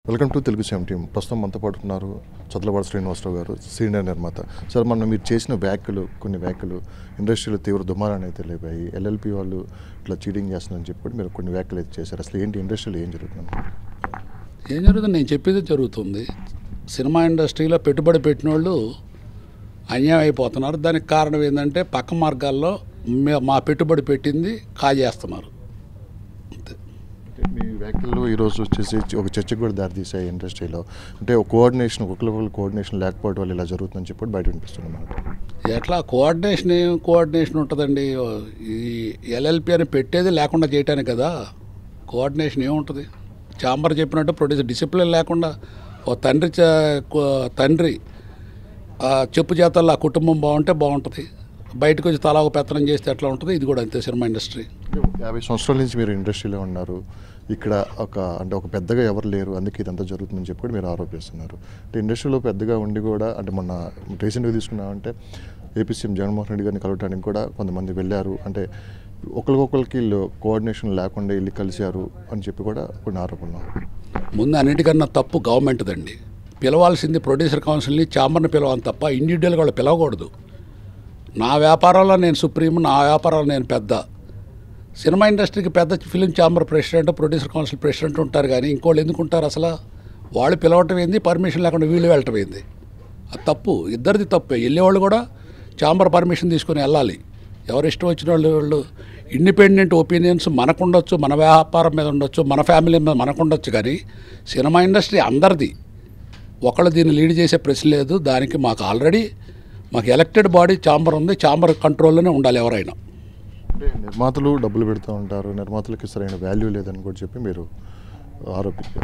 Welcome to Telugu same team ప్రస్తుతం మనతో పాటు ఉన్నారు చదలవాడ శ్రీనివాసరావు గారు సీనియర్ నిర్మాత సార్ మనం మీరు చేసిన వ్యాఖ్యలు కొన్ని వ్యాఖ్యలు ఇండస్ట్రీలో తీవ్ర దుమారాన్ని అయితే లేపాయి ఎల్ఎల్పి వాళ్ళు ఇట్లా చీటింగ్ చేస్తున్నారని చెప్పి కూడా మీరు కొన్ని వ్యాఖ్యలు అయితే చేశారు అసలు ఏంటి ఇండస్ట్రీలో ఏం జరుగుతుంది ఏం జరుగుతుంది నేను చెప్పేది జరుగుతుంది సినిమా ఇండస్ట్రీలో పెట్టుబడి పెట్టిన వాళ్ళు అన్యాయం అయిపోతున్నారు దానికి కారణం ఏంటంటే పక్క మార్గాల్లో మే- మా పెట్టుబడి పెట్టింది కాజేస్తున్నారు అంతే అంటే మీ వ్యాఖ్యలు ఈరోజు వచ్చేసి ఒక చర్చకు కూడా దారితీసాయి ఇండస్ట్రీలో అంటే ఒక కోఆర్డినేషన్ ఒకరికొకరు కోఆర్డినేషన్ లేకపోవడం వల్ల ఇలా జరుగుతుందని చెప్పి కూడా బయట వినిపిస్తుంది అన్నమాట ఎట్లా కోఆర్డినేషన్ ఏం కోఆర్డినేషన్ ఉంటుందండి ఈ ఎల్ఎల్పి అని పెట్టేది లేకుండా చేయటానికి కదా కోఆర్డినేషన్ ఏముంటుంది చాంబర్ చెప్పినట్టు ప్రొడ్యూసర్ డిసిప్లిన్ లేకుండా ఓ తండ్రి చ- కో- తండ్రి ఆ చెప్పు చేతల్లో ఆ కుటుంబం బాగుంటే బాగుంటుంది బయటకు వచ్చి తలా ఒక పెత్తనం చేస్తే ఎట్లా ఉంటుంది ఇది కూడా అంతే సినిమా ఇండస్ట్రీ యాభై సంవత్సరాల నుంచి మీరు ఇండస్ట్రీలో ఉన్నారు ఇక్కడ ఒక అంటే ఒక పెద్దగా ఎవరు లేరు అందుకే ఇదంతా జరుగుతుందని చెప్పి కూడా మీరు ఆరోపిస్తున్నారు అంటే ఇండస్ట్రీలో పెద్దగా ఉండి కూడా అంటే మొన్న రీసెంట్గా తీసుకున్నామంటే ఏపీ సీఎం జగన్మోహన్ రెడ్డి గారిని కలవడానికి కూడా కొంతమంది వెళ్ళారు అంటే ఒకరికొకరికి వీళ్ళు కోఆర్డినేషన్ లేకుండా వెళ్ళి కలిశారు అని చెప్పి కూడా కొన్ని ఆరోపణలు ముందు అన్నిటికన్నా తప్పు గవర్నమెంట్దండి పిలవాల్సింది ప్రొడ్యూసర్ కౌన్సిల్ని చాంబర్ని పిలవాలి తప్ప ఇండివిజువల్గా వాళ్ళు పిలవకూడదు నా వ్యాపారంలో నేను సుప్రీం నా వ్యాపారంలో నేను పెద్ద సినిమా ఇండస్ట్రీకి పెద్ద film chamber president producer council president ఉంటారు కానీ ఇంకోళ్ళు ఎందుకు ఉంటారు అసలు వాళ్ళు పిలవటం ఏంది పర్మిషన్ లేకుండా వీళ్ళు వెళ్ళటం ఏంది అది తప్పు ఇద్దరిది తప్పే వెళ్ళేవాళ్ళు కూడా ఛాంబర్ పర్మిషన్ తీసుకొని వెళ్ళాలి ఎవరు ఇష్టం వచ్చిన వాళ్ళు వాళ్ళు ఇండిపెండెంట్ ఒపీనియన్స్ మనకు ఉండొచ్చు మన వ్యాపారం మీద ఉండొచ్చు మన ఫ్యామిలీ మీద మనకు ఉండొచ్చు కానీ సినిమా ఇండస్ట్రీ అందరిది ఒకళ్ళు దీన్ని లీడ్ చేసే ప్రశ్న లేదు దానికి మాకు ఆల్రెడీ మాకు ఎలక్టెడ్ బాడీ ఛాంబర్ ఉంది ఛాంబర్ కంట్రోల్లోనే ఉండాలి ఎవరైనా అంటే నిర్మాతలు డబ్బులు పెడుతూ ఉంటారు నిర్మాతలకి సరైన వాల్యూ లేదని కూడా చెప్పి మీరు ఆరోపించారు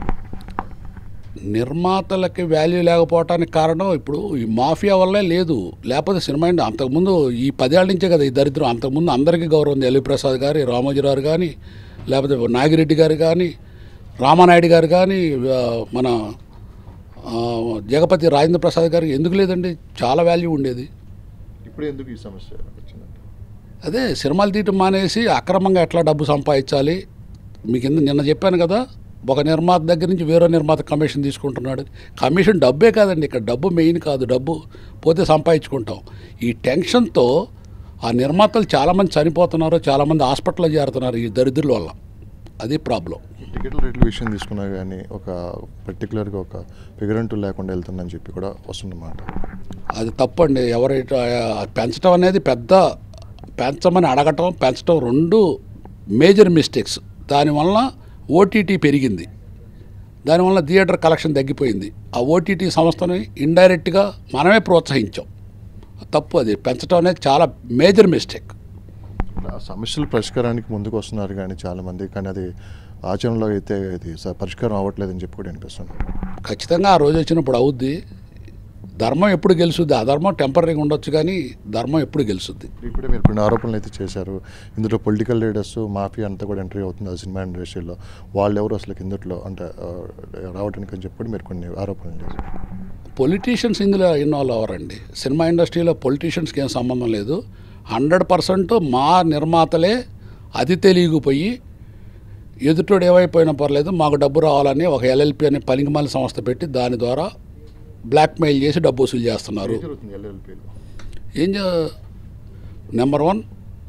నిర్మాతలకి వాల్యూ లేకపోవటానికి కారణం ఇప్పుడు ఈ మాఫియా వల్లే లేదు లేకపోతే సినిమా ఇండ అంతకుముందు ఈ పదేళ్ళ నుంచే కదా ఈ దరిద్రం అంతకుముందు అందరికీ గౌరవం ఉంది ఎల్వి ప్రసాద్ గారి రామోజీరావు గారు లేకపోతే నాగిరెడ్డి గారు కానీ రామానాయుడు గారు కానీ ఆ, మన ఆ, జగపతి రాజేంద్ర ప్రసాద్ గారికి ఎందుకు లేదండి చాలా వాల్యూ ఉండేది ఇప్పుడు ఎందుకు ఈ సమస్య వచ్చిందంటే అదే సినిమాలు తీయటం మానేసి అక్రమంగా ఎట్లా డబ్బు సంపాదించాలి మీకు ఇంద నిన్న చెప్పాను కదా ఒక నిర్మాత దగ్గర నుంచి వేరే నిర్మాత కమిషన్ తీసుకుంటున్నాడు కమిషన్ డబ్బే కాదండి ఇక్కడ డబ్బు మెయిన్ కాదు డబ్బు పోతే సంపాదించుకుంటాం ఈ టెన్షన్తో ఆ నిర్మాతలు చాలామంది చనిపోతున్నారు చాలామంది హాస్పిటల్లో చేరుతున్నారు ఈ దరిద్రుల వల్ల అది ప్రాబ్లం టికెట్ల రేట్ల విషయం తీసుకున్నా కానీ ఒక పర్టికులర్గా ఒక ఫిగర్ అంటూ లేకుండా వెళ్తుందని చెప్పి కూడా వస్తుందన్నమాట అది తప్పండి ఎవరైతే పెంచడం అనేది పెద్ద పెంచమని అడగటం పెంచడం రెండు మేజర్ మిస్టేక్స్ దానివల్ల ఓటీటీ పెరిగింది దానివల్ల థియేటర్ కలెక్షన్ తగ్గిపోయింది ఆ ఓటీటీ సంస్థని ఇండైరెక్ట్గా మనమే ప్రోత్సహించాం తప్పు అది పెంచడం అనేది చాలా మేజర్ మిస్టేక్ ఆ సమస్యల పరిష్కారానికి ముందుకు వస్తున్నారు కానీ చాలామంది కానీ అది ఆచరణలో అయితే ఇది స- పరిష్కారం అవ్వట్లేదని చెప్పి కూడా అనిపిస్తుంది ఖచ్చితంగా ఆ రోజు వచ్చినప్పుడు అవుద్ది ధర్మం ఎప్పుడు గెలుస్తుంది అధర్మం టెంపరీగా ఉండొచ్చు కానీ ధర్మం ఎప్పుడు గెలుస్తుంది ఇప్పుడే మీరు కొన్ని ఆరోపణలు అయితే చేశారు ఇందులో పొలిటికల్ లీడర్స్ మాఫియా అంతా కూడా ఎంట్రీ అవుతుంది ఆ సినిమా ఇండస్ట్రీలో వాళ్ళు ఎవరు అసలు ఇందులో అంటే ఆ, రావడానికి అని చెప్పి కూడా మీరు కొన్ని ఆరోపణలు చేశారు పొలిటీషియన్స్ ఇందులో ఇన్వాల్వ్ అవ్వరండి సినిమా ఇండస్ట్రీలో పొలిటీషియన్స్కి ఏం సంబంధం లేదు హండ్రెడ్ పర్సెంట్ మా నిర్మాతలే అతి తెలియకపోయి ఎదుటోడు ఏమైపోయినా పర్లేదు మాకు డబ్బు రావాలని ఒక ఎల్ఎల్పి అనే పనికిమాల సంస్థ పెట్టి దాని ద్వారా బ్లాక్మెయిల్ చేసి డబ్బు వసూలు చేస్తున్నారు ఏం జరుగుతుంది ఎల్ఎల్పీలో ఏం చే నెంబర్ వన్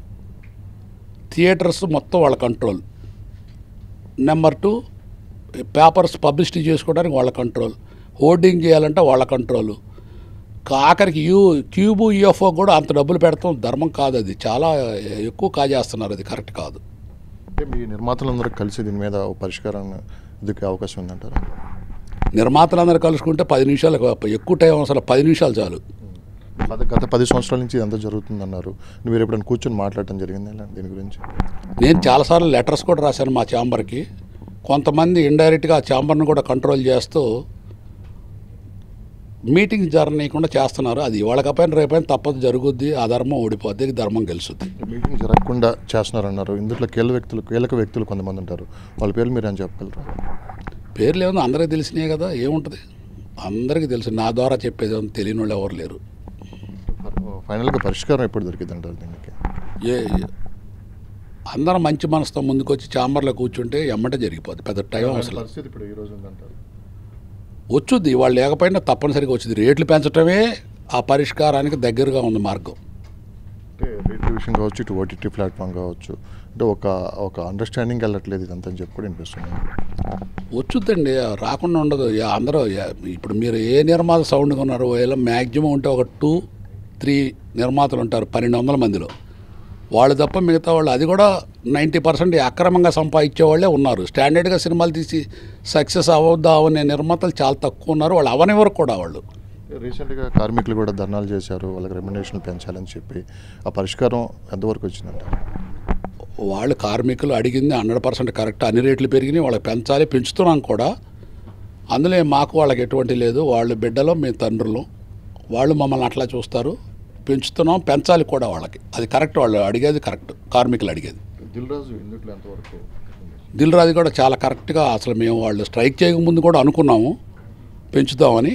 థియేటర్స్ మొత్తం వాళ్ళ control number two papers publicity చేసుకోవడానికి వాళ్ళ కంట్రోల్ హోర్డింగ్ చేయాలంటే వాళ్ళ కంట్రోల్ ఆఖరికి యూ క్యూబు యూఎఫ్ఓ కూడా అంత డబ్బులు పెడతాం ధర్మం కాదు అది చాలా ఎక్కువ కాజేస్తున్నారు అది కరెక్ట్ కాదు అంటే మీ నిర్మాతలందరూ కలిసి దీని మీద ఒక పరిష్కారం దిక్కే అవకాశం ఉందంటారా నిర్మాతలందరూ కలుసుకుంటే పది నిమిషాలు ఎక్కువ టైం అవసరం పది నిమిషాలు చాలు గత గత పది సంవత్సరాల నుంచి ఇదంతా జరుగుతుందన్నారు మీరు ఎప్పుడైనా కూర్చొని మాట్లాడటం జరిగింది ఇలా దీని గురించి నేను చాలాసార్లు లెటర్స్ కూడా రాశాను మా ఛాంబర్కి కొంతమంది ఇండైరెక్ట్గా ఆ ఛాంబర్ని కూడా కంట్రోల్ చేస్తూ మీటింగ్ జరగనీయకుండా చేస్తున్నారు అది ఇవాళకపోయిన రేపైనా తప్పదు జరుగుద్ది ఆ ధర్మం ఓడిపోద్ది ధర్మం గెలుస్తుంది మీటింగ్ జరగకుండా చేస్తున్నారన్నారు ఇందులో కీలక వ్యక్తులు కీలక వ్యక్తులు కొంతమంది ఉంటారు వాళ్ళ పేర్లు మీరు అని చెప్పగలరా పేర్లు ఏమన్నా అందరికీ తెలిసినాయి కదా ఏముంటుంది అందరికీ తెలుసు నా ద్వారా చెప్పేది ఏమన్నా తెలియని వాళ్ళు ఎవరు లేరు ఫైనల్గా పరిష్కారం ఎప్పుడు దొరికింది అంటారు దీనికి ఏ అందరం మంచి మనసుతో ముందుకొచ్చి ఛాంబర్లో కూర్చుంటే ఎమ్మటే జరిగిపోద్ది పెద్ద టైం అవసరం లేదు. పరిస్థితి ఇప్పుడు ఈ రోజు ఉందంటారు వచ్చుద్ది వాళ్ళు లేకపోయినా తప్పనిసరిగా వచ్చింది రేట్లు పెంచడమే ఆ పరిష్కారానికి దగ్గరగా ఉంది మార్గం అంటే రేట్ విషయం కావచ్చు ఇటు ఓటీటీ ప్లాట్ఫామ్ కావచ్చు అంటే ఒక ఒక అండర్స్టాండింగ్ వెళ్ళట్లేదు ఇదంతా అని చెప్పి కూడా వినిపిస్తుంది వచ్చుద్దండి రాకుండా ఉండదు యా- అందరూ యా- ఇప్పుడు మీరు ఏ నిర్మాత సౌండ్గా ఉన్నారు ఇలా మ్యాక్సిమం ఉంటే ఒక టూ త్రీ నిర్మాతలు ఉంటారు పన్నెండు వందల మందిలో వాళ్ళు తప్ప మిగతా వాళ్ళు అది కూడా నైంటీ పర్సెంట్ అక్రమంగా సంపాదించే వాళ్ళే ఉన్నారు స్టాండర్డ్గా సినిమాలు తీసి సక్సెస్ అవ్వద్దా అనే నిర్మాతలు చాలా తక్కువ ఉన్నారు వాళ్ళు అవనివ్వరు కూడా వాళ్ళు రీసెంట్గా కార్మికులు కూడా ధర్నాలు చేశారు వాళ్ళకి రెమ్యునేషన్ పెంచాలని చెప్పి ఆ పరిష్కారం ఎంతవరకు వచ్చిందంట వాళ్ళు కార్మికులు అడిగింది హండ్రెడ్ పర్సెంట్ కరెక్ట్ అన్ని రేట్లు పెరిగినాయి వాళ్ళకి పెంచాలి పెంచుతున్నాం కూడా అందులో ఏం మాకు వాళ్ళకి ఎటువంటి లేదు వాళ్ళు బిడ్డలో మేము తండ్రులు వాళ్ళు మమ్మల్ని అట్లా చూస్తారు పెంచుతున్నాం పెంచాలి కూడా వాళ్ళకి అది కరెక్ట్ వాళ్ళు అడిగేది కరెక్ట్ కార్మికులు అడిగేది దిల్ రాజు ఇందుట్లో ఎంతవరకు దిల్ రాజు కూడా చాలా కరెక్ట్గా అసలు మేము వాళ్ళు స్ట్రైక్ చేయకముందు కూడా అనుకున్నాము పెంచుదామని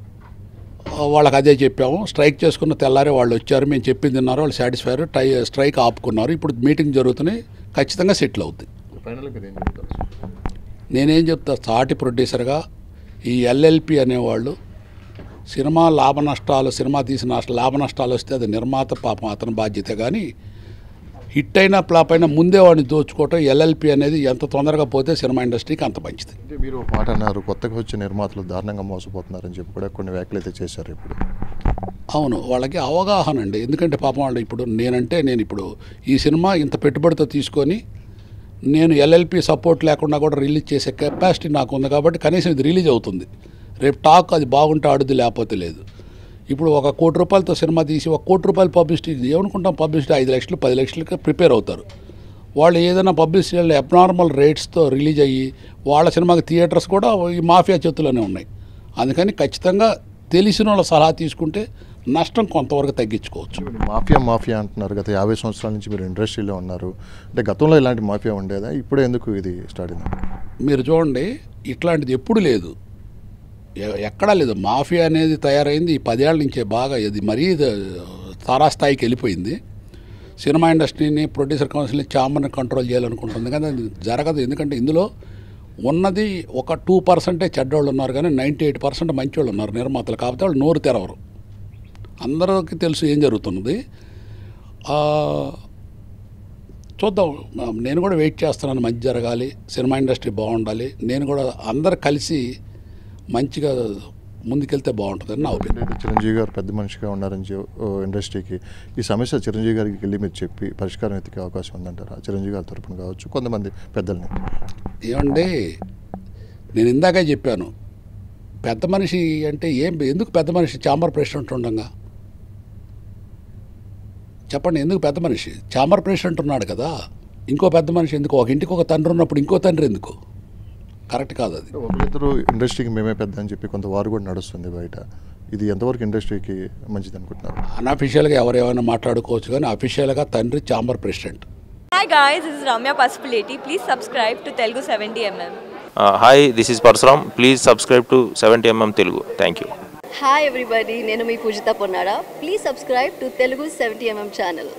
ఆ, వాళ్ళకి అదే చెప్పాము స్ట్రైక్ చేసుకున్న తెల్లారి వాళ్ళు వచ్చారు మేము చెప్పింది తిన్నారు వాళ్ళు సాటిస్ఫైర్ టై స్ట్రైక్ ఆపుకున్నారు ఇప్పుడు మీటింగ్ జరుగుతున్నాయి ఖచ్చితంగా సెటిల్ అవుతుంది ఫైనల్గా మీరు ఏం చెప్తారు నేనేం చెప్తా సాటి ప్రొడ్యూసర్గా ఈ ఎల్ఎల్పి అనేవాళ్ళు సినిమా లాభ నష్టాలు సినిమా తీసిన లాభ నష్టాలు వస్తే అది నిర్మాత పాపం అతని బాధ్యత కానీ హిట్ అయినా ఫ్లాప్ అయినా ముందే వాడిని దోచుకోవటం ఎల్ఎల్పి అనేది ఎంత తొందరగా పోతే సినిమా ఇండస్ట్రీకి అంత మంచిది అంటే మీరు ఒక మాట అన్నారు కొత్తగా వచ్చే నిర్మాతలు దారుణంగా మోసపోతున్నారని చెప్పి కూడా కొన్ని వ్యాఖ్యలు అయితే చేశారు ఇప్పుడు అవును వాళ్ళకి అవగాహన అండి ఎందుకంటే పాపం వాళ్ళు ఇప్పుడు నేనంటే నేను ఇప్పుడు ఈ సినిమా ఇంత పెట్టుబడితో తీసుకొని నేను ఎల్ఎల్పి సపోర్ట్ లేకుండా కూడా రిలీజ్ చేసే కెపాసిటీ నాకు ఉంది కాబట్టి కనీసం ఇది రిలీజ్ అవుతుంది రేపు టాక్ అది బాగుంటే ఆడుద్ది లేకపోతే లేదు ఇప్పుడు ఒక కోటి రూపాయలతో సినిమా తీసి ఒక కోటి రూపాయల పబ్లిసిటీ ఏమనుకుంటాం పబ్లిసిటీ ఐదు లక్షలు పది లక్షలకి ప్రిపేర్ అవుతారు వాళ్ళు ఏదైనా పబ్లిసిటీ అబ్నార్మల్ రేట్స్తో రిలీజ్ అయ్యి వాళ్ళ సినిమాకి థియేటర్స్ కూడా ఈ మాఫియా చేతుల్లోనే ఉన్నాయి అందుకని ఖచ్చితంగా తెలిసిన వాళ్ళ సలహా తీసుకుంటే నష్టం కొంతవరకు తగ్గించుకోవచ్చు మీరు మాఫియా మాఫియా అంటున్నారు గత యాభై సంవత్సరాల నుంచి మీరు ఇండస్ట్రీలో ఉన్నారు అంటే గతంలో ఇలాంటి మాఫియా ఉండేదా ఇప్పుడే ఎందుకు ఇది స్టార్ట్ అయింది మీరు చూడండి ఇట్లాంటిది ఎప్పుడు లేదు ఎ- ఎక్కడా లేదు మాఫియా అనేది తయారైంది ఈ పదేళ్ల నుంచే బాగా ఇది మరీ ఇది తారాస్థాయికి వెళ్ళిపోయింది సినిమా ఇండస్ట్రీని ప్రొడ్యూసర్ కౌన్సిల్ని చాంబర్ని కంట్రోల్ చేయాలనుకుంటుంది కానీ అది జరగదు ఎందుకంటే ఇందులో ఉన్నది ఒక టూ పర్సెంటే చెడ్డోళ్ళు ఉన్నారు కానీ నైంటీ ఎయిట్ పర్సెంట్ మంచోళ్ళు ఉన్నారు నిర్మాతలు కాబట్టి వాళ్ళు నోరు తెరవరు అందరికీ తెలుసు ఏం జరుగుతున్నది ఆ, చూద్దాం నేను కూడా వెయిట్ చేస్తున్నాను మంచి జరగాలి సినిమా ఇండస్ట్రీ బాగుండాలి నేను కూడా అందరు కలిసి మంచిగా ముందుకెళ్తే బాగుంటుందని నా ఒపీనియన్ అయితే చిరంజీవి గారు పెద్ద మనిషిగా ఉన్నారని చె- ఓ ఇండస్ట్రీకి ఈ సమస్య చిరంజీవి గారికి వెళ్ళి మీరు చెప్పి పరిష్కారం ఎత్తికే అవకాశం ఉందంటారా చిరంజీవి గారి తరపున కావచ్చు కొంతమంది పెద్దల్ని ఏమండి నేను ఇందాకే చెప్పాను పెద్ద మనిషి అంటే ఏం ఎందుకు పెద్ద మనిషి చాంబర్ ప్రెసిడెంట్ ఉండగా చెప్పండి ఎందుకు పెద్ద మనిషి చాంబర్ ప్రెసిడెంట్ ఉన్నాడు కదా ఇంకో పెద్ద మనిషి ఎందుకు ఒక ఇంటికి ఒక తండ్రి ఉన్నప్పుడు ఇంకో తండ్రి ఎందుకు కరెక్ట్ కాదు అది ఒకరిద్దరు ఇండస్ట్రీకి మేమే పెద్ద అని చెప్పి కొంత వారు కూడా నడుస్తుంది బయట ఇది ఎంతవరకు ఇండస్ట్రీకి మంచిది అనుకుంటున్నారు అన్అఫీషియల్గా ఎవరేమైనా మాట్లాడుకోవచ్చు కానీ అఫీషియల్గా తండ్రి chamber president Hi guys, this is Ramya Pasupuleti. Please subscribe to Telugu 70mm. Hi this is Parashuram please subscribe to seventy MM Telugu thank you hi everybody నేను మీ Poojitha Ponnada please subscribe to Telugu seventy MM channel